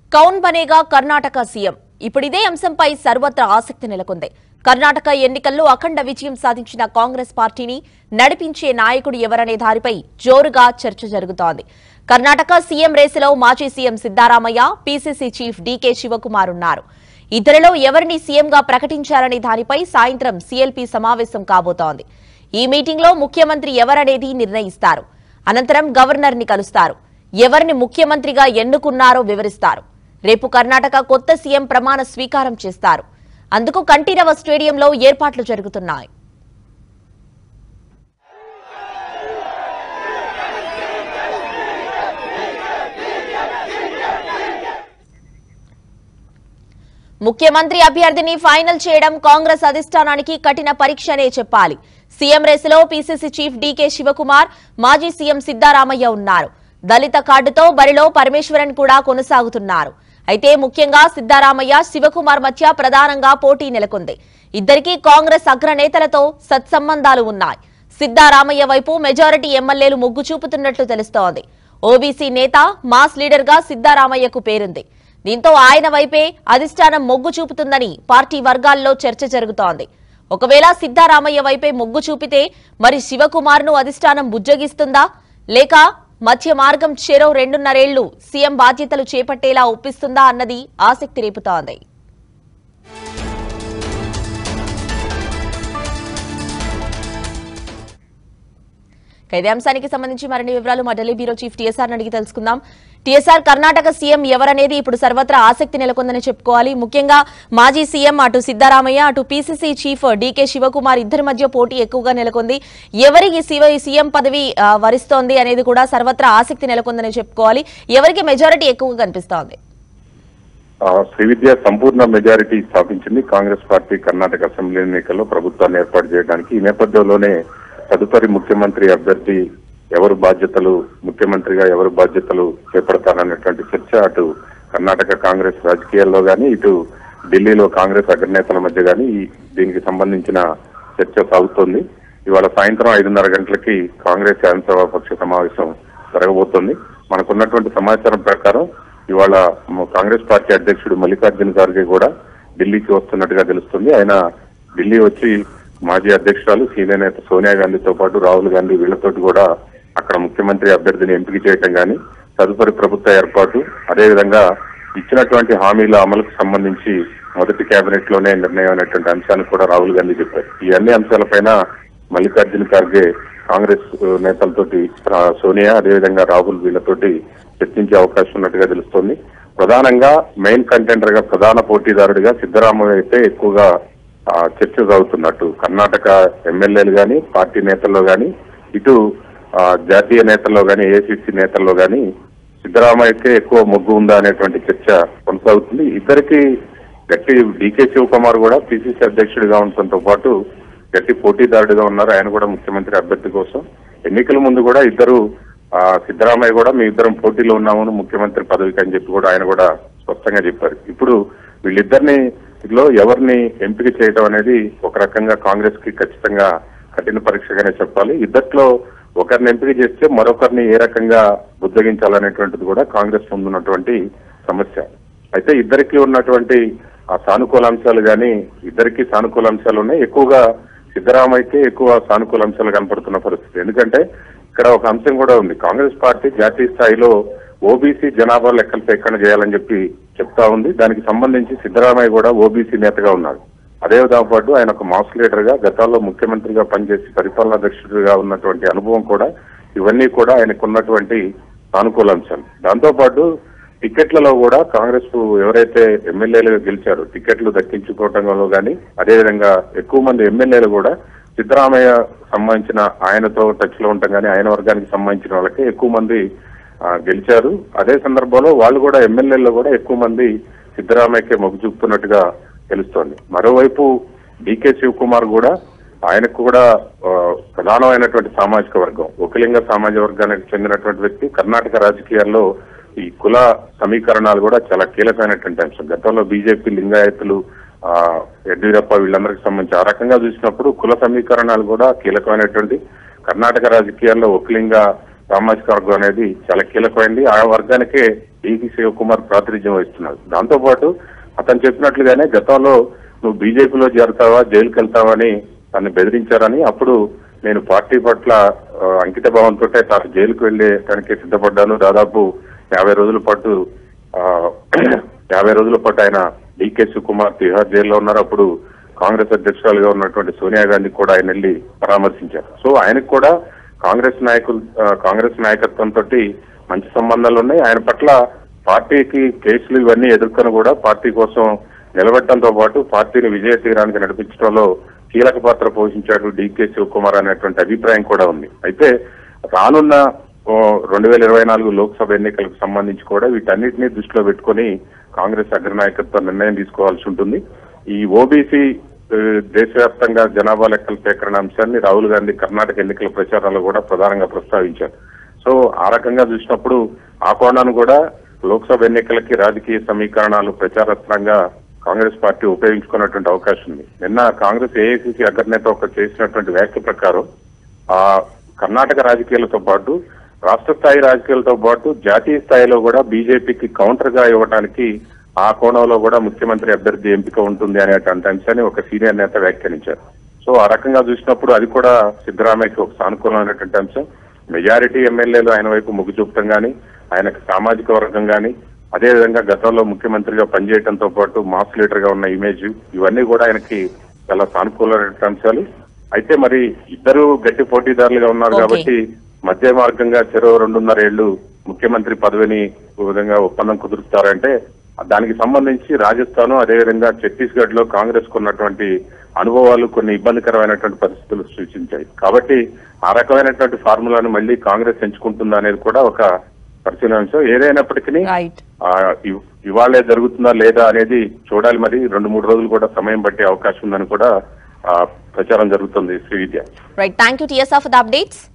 కౌన్ బనేగా Karnataka CM ఇప్పుడు ఇదే అంశంపై సర్వత్రా ఆసక్తి నెలకొంది కర్ణాటక ఎన్నికల్లో అఖండ విజయం సాధించిన కాంగ్రెస్ పార్టీని నడిపించే నాయకుడు ఎవరనే దారిపై జోరుగా చర్చ జరుగుతోంది కర్ణాటక సీఎం రేసులో మాజీ CM Siddaramaiah PCC chief DK Shivakumar ఉన్నారు ఇద్దరిలో ఎవరిని సీఎంగా ప్రకటించారనే దానిపై సాయంత్రం సీఎల్పీ సమావేశం కాబోతోంది ఈ మీటింగ్లో ముఖ్యమంత్రి ఎవరనేది నిర్ణయిస్తారు అనంతరం గవర్నర్ ని కలుస్తారు ఎవరిని ముఖ్యమంత్రిగా ఎన్నుకున్నారో వివరిస్తారు రేపు కర్ణాటక కొత్త సీఎం ప్రమాణ స్వీకారం చేస్తారు అందుకు కంఠీరవ స్టేడియంలో ఏర్పాట్లు జరుగుతున్నాయి ముఖ్యమంత్రి అభ్యర్థిని ఫైనల్ చేయడం కాంగ్రెస్ అధిష్టానానికి కఠిన పరీక్షనే చెప్పాలి సీఎం రేసులో పీసీసీ చీఫ్ డీకే శివకుమార్ మాజీ సీఎం సిద్దారామయ్య ఉన్నారు దళిత కార్డుతో బరిలో పరమేశ్వరన్ కూడా కొనసాగుతున్నారు అయితే ముఖ్యంగా సిద్దారామయ్య శివకుమార్ మధ్య ప్రధానంగా పోటీ నెలకొంది ఇద్దరికీ కాంగ్రెస్ అగ్రనేతలతో సత్సంబంధాలు ఉన్నాయి సిద్దారామయ్య వైపు మెజారిటీ ఎమ్మెల్యేలు మొగ్గు చూపుతున్నట్లు తెలుస్తోంది ఓబీసీ నేత మాస్ లీడర్ గా సిద్దారామయ్యకు పేరుంది దీంతో ఆయన వైపే అధిష్టానం మొగ్గు చూపుతుందని పార్టీ వర్గాల్లో చర్చ జరుగుతోంది ఒకవేళ సిద్దారామయ్య వైపే మొగ్గు చూపితే మరి శివకుమార్ ను అధిష్టానం బుజ్జగిస్తుందా లేక మధ్య మార్గం చెరో రెండున్నరేళ్లు సీఎం బాధ్యతలు చేపట్టేలా ఒప్పిస్తుందా అన్నది ఆసక్తి రేపుతోంది ఇక ఇదే అంశానికి సంబంధించి మరిన్ని వివరాలు మా ఢిల్లీ బ్యూరో చీఫ్ టీఎస్ఆర్ అడిగి తెలుసుకుందాం టీఎస్ఆర్ కర్ణాటక సీఎం ఎవరనేది ఇప్పుడు సర్వత్రా ఆసక్తి నెలకొందని చెప్పుకోవాలి ముఖ్యంగా మాజీ సీఎం అటు సిద్దారామయ్య అటు పీసీసీ చీఫ్ డీకే శివకుమార్ ఇద్దరి మధ్య పోటీ ఎక్కువగా నెలకొంది ఎవరికి శివ సీఎం పదవి ఆ, వరిస్తోంది అనేది కూడా సర్వత్రా ఆసక్తి నెలకొందని చెప్పుకోవాలి ఎవరికి మెజారిటీ ఎక్కువగా కనిపిస్తోంది ఆ, శ్రీవిద్య సంపూర్ణ మెజారిటీ స్థాపించింది కాంగ్రెస్ పార్టీ కర్ణాటక అసెంబ్లీ ఎన్నికల్లో ప్రభుత్వాన్ని ఏర్పాటు చేయడానికి ఈ నేపథ్యంలోనే తదుపరి ముఖ్యమంత్రి అభ్యర్థి ఎవరు బాధ్యతలు ముఖ్యమంత్రిగా ఎవరు బాధ్యతలు చేపడతారనేటువంటి చర్చ అటు కర్ణాటక కాంగ్రెస్ రాజకీయాల్లో గాని ఇటు ఢిల్లీలో కాంగ్రెస్ అగ్రనేతల మధ్య గాని ఈ- దీనికి సంబంధించిన చర్చ సాగుతోంది ఇవాళ సాయంత్రం ఐదున్నర గంటలకి కాంగ్రెస్ శాసనసభ పక్ష సమావేశం జరగబోతోంది మనకున్నటువంటి సమాచారం ప్రకారం ఇవాళ మ- కాంగ్రెస్ పార్టీ అధ్యక్షుడు మల్లికార్జున ఖార్గే కూడా ఢిల్లీకి వస్తున్నట్టుగా తెలుస్తుంది ఆయన ఢిల్లీ వచ్చి మాజీ అధ్యక్షురాలు సీనియర్ నేత సోనియా గాంధీతో పాటు రాహుల్ గాంధీ వీళ్లతోటి కూడా అక్కడ ముఖ్యమంత్రి అభ్యర్థిని ఎంపిక చేయటం గాని తదుపరి ప్రభుత్వ ఏర్పాటు అదేవిధంగా ఇచ్చినటువంటి హామీల అమలుకు సంబంధించి మొదటి కేబినెట్ లోనే నిర్ణయం అనేటువంటి అంశాన్ని కూడా రాహుల్ గాంధీ చెప్పారు ఈ అన్ని అంశాలపైన మల్లికార్జున ఖార్గే కాంగ్రెస్ ఆ, నేతలతోటి ఆ, సోనియా అదేవిధంగా రాహుల్ వీళ్ళతోటి చర్చించే అవకాశం ఉన్నట్టుగా తెలుస్తోంది ప్రధానంగా మెయిన్ కంటెండర్ గా ప్రధాన పోటీదారుడిగా సిద్దరామయ్య అయితే ఎక్కువగా ఆ, చర్చ సాగుతున్నట్టు కర్ణాటక ఎమ్మెల్యేలు గాని పార్టీ నేతల్లో గాని ఇటు ఆ, జాతీయ నేతల్లో గాని ఏఐసిసి నేతల్లో గాని సిద్దరామయ్యకే ఎక్కువ మొగ్గు ఉందా అనేటువంటి చర్చ కొనసాగుతుంది ఇద్దరికి గట్టి డీకే శివకుమార్ కూడా పిసిసి అధ్యక్షుడిగా ఉండటంతో పాటు గట్టి పోటీదారుడిగా ఉన్నారు ఆయన కూడా ముఖ్యమంత్రి అభ్యర్థి కోసం ఎన్నికల ముందు కూడా ఇద్దరు ఆ, సిద్దరామయ్య కూడా మీ ఇద్దరం పోటీలో ఉన్నాము ముఖ్యమంత్రి పదవికి అని చెప్పి కూడా ఆయన కూడా స్పష్టంగా చెప్పారు ఇప్పుడు వీళ్ళిద్దరిని లో ఎవరిని ఎంపిక చేయడం అనేది ఒక రకంగా కాంగ్రెస్ కి ఖచ్చితంగా కఠిన పరీక్షగానే చెప్పాలి ఇద్దట్లో ఒకరిని ఎంపిక చేస్తే మరొకరిని ఏ రకంగా బుద్ధగించాలనేటువంటిది కూడా కాంగ్రెస్ ముందున్నటువంటి సమస్య అయితే ఇద్దరికి ఉన్నటువంటి ఆ సానుకూల అంశాలు గాని ఇద్దరికి సానుకూల అంశాలు ఉన్నాయి ఎక్కువగా సిద్దరామయ్యకే ఎక్కువ సానుకూల అంశాలు కనపడుతున్న పరిస్థితి ఎందుకంటే ఇక్కడ ఒక అంశం కూడా ఉంది కాంగ్రెస్ పార్టీ జాతీయ స్థాయిలో ఓబీసీ జనాభా లెక్కలు సేకరణ చేయాలని చెప్పి చెప్తా ఉంది దానికి సంబంధించి సిద్దరామయ్య కూడా ఓబీసీ నేతగా ఉన్నాడు అదే పాటు ఆయన ఒక మాస్ లీడర్ గా గతంలో ముఖ్యమంత్రిగా పనిచేసి పరిపాలనాధ్యక్షుడిగా ఉన్నటువంటి అనుభవం కూడా ఇవన్నీ కూడా ఆయనకు ఉన్నటువంటి సానుకూల అంశాలు దాంతో పాటు టికెట్లలో కూడా కాంగ్రెస్ ఎవరైతే ఎమ్మెల్యేలుగా గెలిచారో టికెట్లు దక్కించుకోవటంలో గానీ అదేవిధంగా ఎక్కువ మంది ఎమ్మెల్యేలు కూడా సిద్దరామయ్య సంబంధించిన ఆయనతో టచ్ లో ఉండటం కానీ ఆయన వర్గానికి సంబంధించిన వాళ్ళకి ఎక్కువ మంది ఆ, గెలిచారు అదే సందర్భంలో వాళ్ళు కూడా ఎమ్మెల్యేల్లో కూడా ఎక్కువ మంది సిద్దరామయ్యకే మొగ్గు చూపుతున్నట్టుగా తెలుస్తోంది మరోవైపు డీకే శివకుమార్ కూడా ఆయనకు కూడా ఆ, ప్రధానమైనటువంటి సామాజిక వర్గం ఒకలింగ సామాజిక వర్గానికి చెందినటువంటి వ్యక్తి కర్ణాటక రాజకీయాల్లో ఈ కుల సమీకరణాలు కూడా చాలా కీలకమైనటువంటి అంశం గతంలో బీజేపీ లింగాయతులు ఆ యడ్యూరప్ప వీళ్ళందరికీ సంబంధించి ఆ రకంగా చూసినప్పుడు కుల సమీకరణాలు కూడా కీలకమైనటువంటి కర్ణాటక రాజకీయాల్లో ఒకలింగ సామాజిక వర్గం అనేది చాలా కీలకమైంది ఆ వర్గానికే డికి శివకుమార్ ప్రాతినిధ్యం వహిస్తున్నారు దాంతో పాటు అతను చెప్పినట్లుగానే గతంలో నువ్వు బీజేపీలో చేరతావా జైలుకి వెళ్తావని తను బెదిరించారని అప్పుడు నేను పార్టీ పట్ల ఆ, అంకిత భావంతో తాను జైలుకు వెళ్లే దానికి సిద్ధపడ్డాను దాదాపు యాభై రోజుల పాటు ఆ, యాభై రోజుల పాటు ఆయన డికే శివకుమార్ తిహార్ జైల్లో ఉన్నారు అప్పుడు కాంగ్రెస్ అధ్యక్షురాలుగా ఉన్నటువంటి సోనియా గాంధీ కూడా ఆయన వెళ్ళి పరామర్శించారు సో ఆయనకు కూడా కాంగ్రెస్ నాయకులు ఆ, కాంగ్రెస్ నాయకత్వంతో మంచి సంబంధాలు ఉన్నాయి ఆయన పట్ల పార్టీకి కేసులు ఇవన్నీ ఎదుర్కొని కూడా పార్టీ కోసం నిలబెట్టడంతో పాటు పార్టీని విజయ తీరానికి నడిపించడంలో కీలక పాత్ర పోషించాడు డికే శివకుమార్ అనేటువంటి అభిప్రాయం కూడా ఉంది అయితే రానున్న రెండు వేల ఇరవై నాలుగు లోక్సభ ఎన్నికలకు సంబంధించి కూడా వీటన్నిటిని దృష్టిలో పెట్టుకొని కాంగ్రెస్ అగ్రనాయకత్వం నిర్ణయం తీసుకోవాల్సి ఉంటుంది ఈ ఓబీసీ దేశవ్యాప్తంగా జనాభా లెక్కల సేకరణ అంశాన్ని రాహుల్ గాంధీ కర్ణాటక ఎన్నికల ప్రచారంలో కూడా ప్రధానంగా ప్రస్తావించారు సో ఆ రకంగా చూసినప్పుడు ఆ కోణాన్ని కూడా లోక్సభ ఎన్నికలకి రాజకీయ సమీకరణాలు ప్రచారాస్త్రంగా కాంగ్రెస్ పార్టీ ఉపయోగించుకున్నటువంటి అవకాశం ఉంది నిన్న కాంగ్రెస్ ఏఐసిసి అగ్రనేత ఒక చేసినటువంటి వ్యాఖ్య ప్రకారం ఆ కర్ణాటక రాజకీయాలతో పాటు రాష్ట్ర స్థాయి రాజకీయాలతో పాటు జాతీయ స్థాయిలో కూడా బీజేపీకి కౌంటర్ గా ఇవ్వడానికి ఆ కోణంలో కూడా ముఖ్యమంత్రి అభ్యర్థి ఎంపిక ఉంటుంది అనేటువంటి అంశాన్ని ఒక సీనియర్ నేత వ్యాఖ్యానించారు సో ఆ రకంగా చూసినప్పుడు అది కూడా సిద్దరామయ్యకి ఒక సానుకూలమైనటువంటి అంశం మెజారిటీ ఎమ్మెల్యేలు ఆయన వైపు మొగ్గు చూపటం గాని ఆయనకు సామాజిక వర్గం గాని అదేవిధంగా గతంలో ముఖ్యమంత్రిగా పనిచేయడంతో పాటు మాస్ లీడర్ గా ఉన్న ఇమేజ్ ఇవన్నీ కూడా ఆయనకి చాలా సానుకూలమైన అంశాలు అయితే మరి ఇద్దరు గట్టి పోటీదారులుగా ఉన్నారు Okay. కాబట్టి మధ్య మార్గంగా చెరో రెండున్నర ఏళ్లు ముఖ్యమంత్రి పదవిని ఈ విధంగా ఒప్పందం కుదురుస్తారంటే దానికి సంబంధించి రాజస్థాన్ అదేవిధంగా ఛత్తీస్గఢ్ లో కాంగ్రెస్ కున్నటువంటి అనుభవాలు కొన్ని ఇబ్బందికరమైనటువంటి పరిస్థితులు సూచించాయి కాబట్టి ఆ రకమైనటువంటి ఫార్ములాను మళ్ళీ కాంగ్రెస్ ఎంచుకుంటుందా అనేది కూడా ఒక పరిశీలన అంశం ఏదైనప్పటికీ రైట్ ఆ, ఇవ్- ఇవాళే జరుగుతుందా లేదా అనేది చూడాలి మరి రెండు మూడు రోజులు కూడా సమయం పట్టే అవకాశం ఉందని కూడా ఆ, ప్రచారం జరుగుతుంది Sri Vidya right thank you TSR for the updates